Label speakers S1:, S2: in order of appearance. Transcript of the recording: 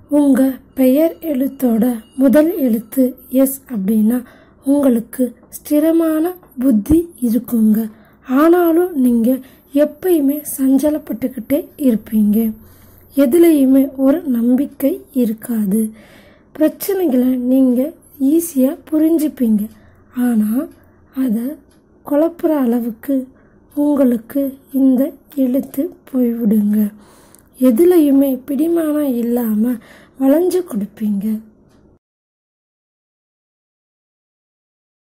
S1: உங்கள் பெயர் எழுத்தோட முதல் எழுத்து எஸ் அப்படின்னா உங்களுக்கு ஸ்திரமான புத்தி இருக்குங்க ஆனாலும் நீங்கள் எப்பயுமே சஞ்சலப்பட்டுக்கிட்டே இருப்பீங்க எதுலேயுமே ஒரு நம்பிக்கை இருக்காது பிரச்சனைகளை நீங்கள் ஈஸியாக புரிஞ்சுப்பீங்க ஆனால் அதை குழப்புற அளவுக்கு உங்களுக்கு இந்த எழுத்து போய்விடுங்க எதுலேயுமே பிடிமானம் இல்லாமல் வளைஞ்சு கொடுப்பீங்க